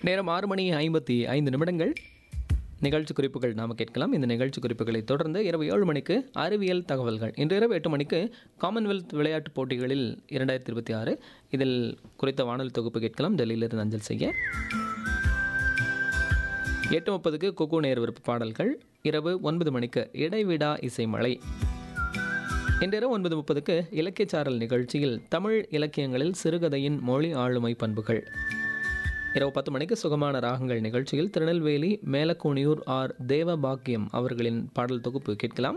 நேரம் ஆறு மணி ஐம்பத்தி ஐந்து நிமிடங்கள் நிகழ்ச்சி குறிப்புகள் நாம் கேட்கலாம் இந்த நிகழ்ச்சி குறிப்புகளை தொடர்ந்து இரவு ஏழு மணிக்கு அறிவியல் தகவல்கள் இன்று இரவு எட்டு மணிக்கு காமன்வெல்த் விளையாட்டுப் போட்டிகளில் இரண்டாயிரத்தி இருபத்தி ஆறு இதில் குறித்த வானொலி தொகுப்பு கேட்கலாம் டெல்லியிலிருந்து அஞ்சல் செய்ய எட்டு முப்பதுக்கு குக்கு நேர் விருப்ப பாடல்கள் இரவு ஒன்பது மணிக்கு இடைவிடா இசை மழை இன்றிரவு ஒன்பது முப்பதுக்கு இலக்கியச்சாரல் நிகழ்ச்சியில் தமிழ் இலக்கியங்களில் சிறுகதையின் மொழி ஆளுமை பண்புகள் இரவு பத்து மணிக்கு சுகமான ராகங்கள் நிகழ்ச்சியில் திருநெல்வேலி மேலக்கூனியூர் ஆர் தேவபாக்கியம் அவர்களின் பாடல் தொகுப்பு கேட்கலாம்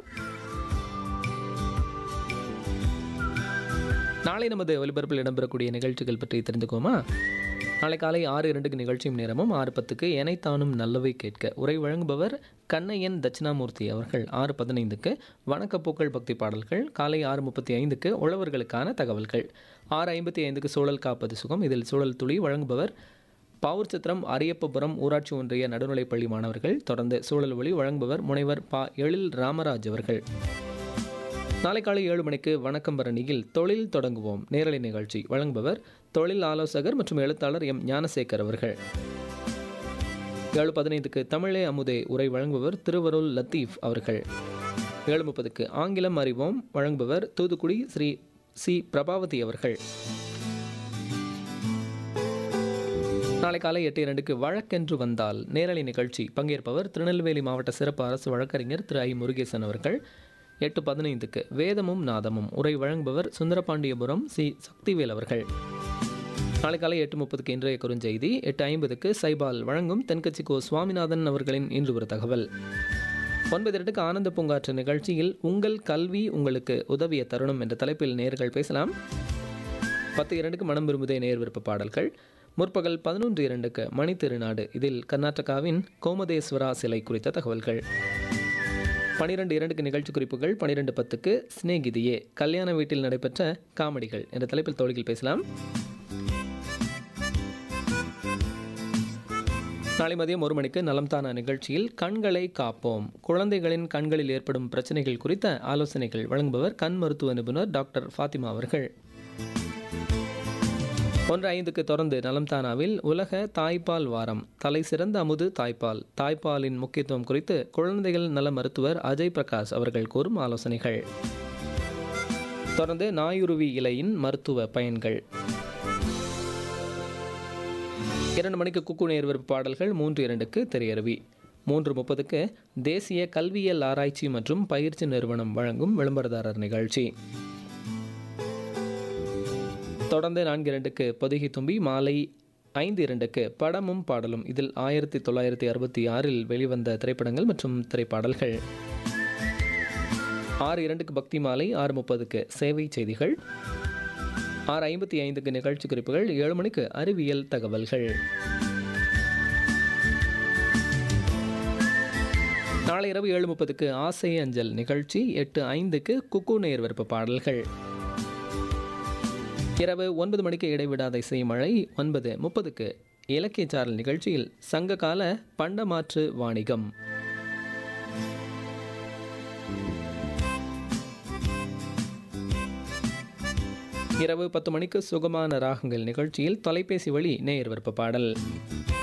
நாளை நமது ஒலிபரப்பில் இடம்பெறக்கூடிய நிகழ்ச்சிகள் பற்றி தெரிந்துக்கோமா நாளை காலை ஆறு இரண்டுக்கு நிகழ்ச்சியும் நேரமும் ஆறு பத்துக்கு எனைத்தானும் நல்லவை கேட்க உரை வழங்குபவர் கண்ணையன் தட்சிணாமூர்த்தி அவர்கள் ஆறு பதினைந்துக்கு வணக்கப்பூக்கள் பக்தி பாடல்கள் காலை ஆறு முப்பத்தி ஐந்துக்கு உழவர்களுக்கான தகவல்கள் ஆறு ஐம்பத்தி ஐந்துக்கு சூழல் காப்பது சுகம் இதில் சூழல் துளி வழங்குபவர் பாவூர் சித்திரம் அரியப்பபுரம் ஊராட்சி ஒன்றிய நடுநிலைப்பள்ளி மாணவர்கள் தொடர்ந்து சூழல் ஒளி வழங்குபவர் முனைவர் பா எழில் ராமராஜ் அவர்கள் நாளை காலை ஏழு மணிக்கு வணக்கம் பரணியில் தொழில் தொடங்குவோம் நேரலை நிகழ்ச்சி வழங்குபவர் தொழில் ஆலோசகர் மற்றும் எழுத்தாளர் எம் ஞானசேகர் அவர்கள் ஏழு பதினைந்துக்கு தமிழே அமுதே உரை வழங்குபவர் திருவருள் லத்தீஃப் அவர்கள் ஏழு முப்பதுக்கு ஆங்கிலம் அறிவோம் வழங்குபவர் தூத்துக்குடி ஸ்ரீ சி பிரபாவதி அவர்கள் நாளை காலை எட்டு இரண்டுக்கு வழக்கென்று வந்தால் நேரலை நிகழ்ச்சி பங்கேற்பவர் திருநெல்வேலி மாவட்ட சிறப்பு அரசு வழக்கறிஞர் திரு ஐ முருகேசன் அவர்கள் எட்டு பதினைந்துக்கு வேதமும் நாதமும் உரை வழங்குபவர் சுந்தரபாண்டியபுரம் சி சக்திவேல் அவர்கள் நாளை காலை எட்டு முப்பதுக்கு இன்றைய குறுஞ்செய்தி எட்டு ஐம்பதுக்கு சைபால் வழங்கும் தென்கட்சி கோ சுவாமிநாதன் அவர்களின் இன்று ஒரு தகவல் ஒன்பது இரண்டுக்கு ஆனந்த பூங்காற்று நிகழ்ச்சியில் உங்கள் கல்வி உங்களுக்கு உதவிய தருணம் என்ற தலைப்பில் நேர்கள் பேசலாம் பத்து இரண்டுக்கு மனம் விரும்புதே நேர் விருப்ப பாடல்கள் முற்பகல் பதினொன்று இரண்டுக்கு மணி திருநாடு இதில் கர்நாடகாவின் கோமதேஸ்வரா சிலை குறித்த தகவல்கள் பனிரெண்டு இரண்டுக்கு நிகழ்ச்சி குறிப்புகள் பனிரெண்டு பத்துக்கு ஸ்னேகிதியே கல்யாண வீட்டில் நடைபெற்ற காமெடிகள் என்ற தலைப்பில் தோழிகள் பேசலாம் நாளை மதியம் ஒரு மணிக்கு நலம்தானா நிகழ்ச்சியில் கண்களை காப்போம் குழந்தைகளின் கண்களில் ஏற்படும் பிரச்சனைகள் குறித்த ஆலோசனைகள் வழங்குபவர் கண் மருத்துவ நிபுணர் டாக்டர் ஃபாத்திமா அவர்கள் ஒன்று ஐந்துக்கு தொடர்ந்து நலம்தானாவில் உலக தாய்ப்பால் வாரம் தலை சிறந்த அமுது தாய்ப்பால் தாய்ப்பாலின் முக்கியத்துவம் குறித்து குழந்தைகள் நல மருத்துவர் அஜய் பிரகாஷ் அவர்கள் கூறும் ஆலோசனைகள் தொடர்ந்து நாயுருவி இலையின் மருத்துவ பயன்கள் இரண்டு மணிக்கு குக்கு நேர்விற்பு பாடல்கள் மூன்று இரண்டுக்கு திரையருவி மூன்று முப்பதுக்கு தேசிய கல்வியியல் ஆராய்ச்சி மற்றும் பயிற்சி நிறுவனம் வழங்கும் விளம்பரதாரர் நிகழ்ச்சி தொடர்ந்து நான்கு இரண்டுக்கு பொதுகி தும்பி மாலை ஐந்து இரண்டுக்கு படமும் பாடலும் இதில் ஆயிரத்தி தொள்ளாயிரத்தி அறுபத்தி ஆறில் வெளிவந்த திரைப்படங்கள் மற்றும் திரைப்பாடல்கள் ஆறு இரண்டுக்கு பக்தி மாலை ஆறு முப்பதுக்கு சேவை செய்திகள் ஆறு ஐம்பத்தி ஐந்துக்கு நிகழ்ச்சி குறிப்புகள் ஏழு மணிக்கு அறிவியல் தகவல்கள் நாளை இரவு ஏழு முப்பதுக்கு ஆசை அஞ்சல் நிகழ்ச்சி எட்டு ஐந்துக்கு குக்கு நேர் விருப்ப பாடல்கள் இரவு ஒன்பது மணிக்கு இடைவிடாத இசை மழை ஒன்பது முப்பதுக்கு இலக்கிய சாரல் நிகழ்ச்சியில் சங்ககால பண்டமாற்று வாணிகம் இரவு பத்து மணிக்கு சுகமான ராகங்கள் நிகழ்ச்சியில் தொலைபேசி வழி நேயர் விருப்ப பாடல்